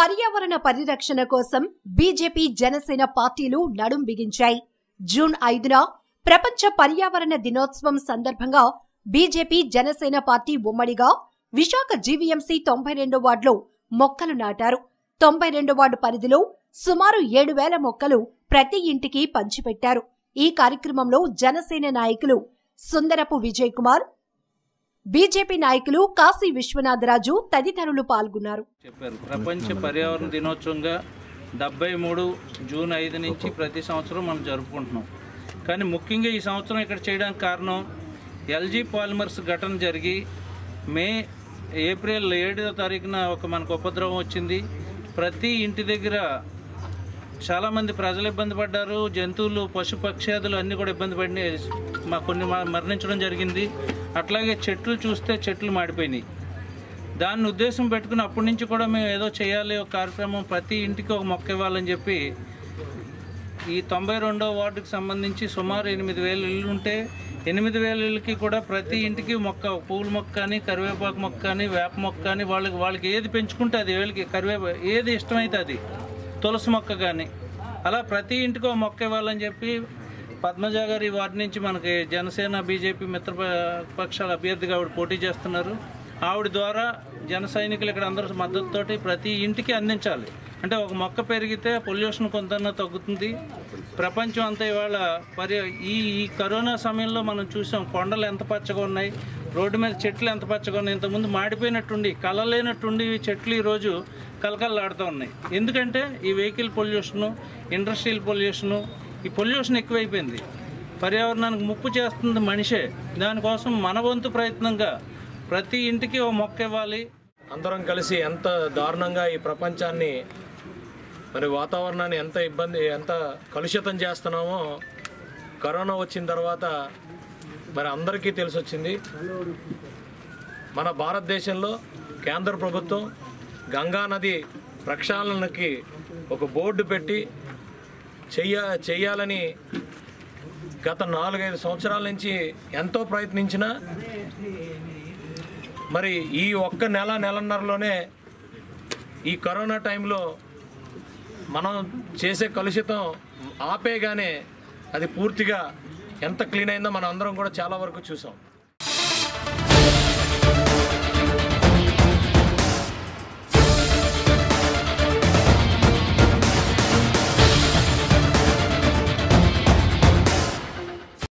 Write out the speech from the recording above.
పర్యావరణ పరిరక్షణ కోసం బీజేపీ జనసేన పార్టీలు నడుం బిగించాయి జూన్ ఐదున ప్రపంచ పర్యావరణ దినోత్సవం సందర్భంగా బీజేపీ జనసేన పార్టీ ఉమ్మడిగా విశాఖ జీవీఎంసీ తొంభై రెండో వార్డులో మొక్కలు నాటారు తొంభై రెండు వార్డు పరిధిలో సుమారు ఏడు వేల మొక్కలు ప్రతి ఇంటికి పంచిపెట్టారు ఈ కార్యక్రమంలో జనసేన నాయకులు సుందరపు విజయ్ కుమార్ బీజేపీ నాయకులు కాశీ విశ్వనాథరాజు తదితరులు పాల్గొన్నారు చెప్పారు ప్రపంచ పర్యావరణ దినోత్సవంగా డెబ్బై మూడు జూన్ ఐదు నుంచి ప్రతి సంవత్సరం మనం జరుపుకుంటున్నాం కానీ ముఖ్యంగా ఈ సంవత్సరం ఇక్కడ చేయడానికి కారణం ఎల్జీ పాలిమర్స్ ఘటన జరిగి మే ఏప్రిల్ ఏడో తారీఖున ఒక మనకు ఉపద్రవం వచ్చింది ప్రతి ఇంటి దగ్గర చాలామంది ప్రజలు ఇబ్బంది పడ్డారు జంతువులు పశు పక్షాదులు అన్నీ కూడా ఇబ్బంది పడి మా కొన్ని మ- మరణించడం జరిగింది అట్లాగే చెట్లు చూస్తే చెట్లు మాడిపోయినాయి దాన్ని ఉద్దేశం పెట్టుకుని అప్పటి నుంచి కూడా మేము ఏదో చేయాలి ఒక కార్యక్రమం ప్రతి ఇంటికి ఒక మొక్క ఇవ్వాలని చెప్పి ఈ తొంభై రెండో వార్డుకి సంబంధించి సుమారు ఎనిమిది వేల ఇళ్ళు ఉంటే ఎనిమిది వేల ఇళ్ళకి కూడా ప్రతి ఇంటికి మొక్క పూల మొక్క కానీ కరివేపాకు మొక్క కానీ వేప మొక్క కానీ వాళ్ళకి వాళ్ళకి ఏది పెంచుకుంటే అది వీళ్ళకి కరివేపా ఏది ఇష్టమైతే అది తులసి మొక్క కానీ అలా ప్రతి ఇంటికి ఒక మొక్క ఇవ్వాలని చెప్పి పద్మజ గారి వార్డు నుంచి మనకి జనసేన బీజేపీ మిత్ర ప- పక్షాల అభ్యర్థిగా ఆవిడ పోటీ చేస్తున్నారు ఆవిడ ద్వారా జన సైనికులు ఇక్కడ అందరూ మద్దతుతోటి ప్రతి ఇంటికి అందించాలి అంటే ఒక మొక్క పెరిగితే పొల్యూషన్ కొంత తగ్గుతుంది ప్రపంచం అంతా ఇవాళ పరి ఈ ఈ కరోనా సమయంలో మనం చూసాం కొండలు ఎంత పచ్చగా ఉన్నాయి రోడ్డు మీద చెట్లు ఎంత పచ్చగా ఉన్నాయి ఇంతకుముందు మాడిపోయినట్టుండి కలలేనట్టుండి ఈ చెట్లు ఈరోజు కలకలలాడుతూ ఉన్నాయి ఎందుకంటే ఈ వెహికల్ పొల్యూషను ఇండస్ట్రియల్ పొల్యూషను ఈ పొల్యూషన్ ఎక్కువైపోయింది పర్యావరణానికి ముప్పు చేస్తుంది మనిషే దానికోసం మన వంతు ప్రయత్నంగా ప్రతి ఇంటికి ఓ మొక్క ఇవ్వాలి అందరం కలిసి ఎంత దారుణంగా ఈ ప్రపంచాన్ని మరి వాతావరణాన్ని ఎంత ఇబ్బంది ఎంత కలుషితం చేస్తున్నామో కరోనా వచ్చిన తర్వాత మరి అందరికీ తెలిసి వచ్చింది మన భారతదేశంలో కేంద్ర ప్రభుత్వం గంగా నది ప్రక్షాళనకి ఒక బోర్డు పెట్టి చెయ్య చెయ్యాలని గత నాలుగైదు సంవత్సరాల నుంచి ఎంతో ప్రయత్నించినా మరి ఈ ఒక్క నెల నెలన్నరలోనే ఈ కరోనా టైంలో మనం చేసే కలుషితం ఆపేగానే అది పూర్తిగా ఎంత క్లీన్ అయిందో మనం అందరం కూడా చాలా వరకు చూసాం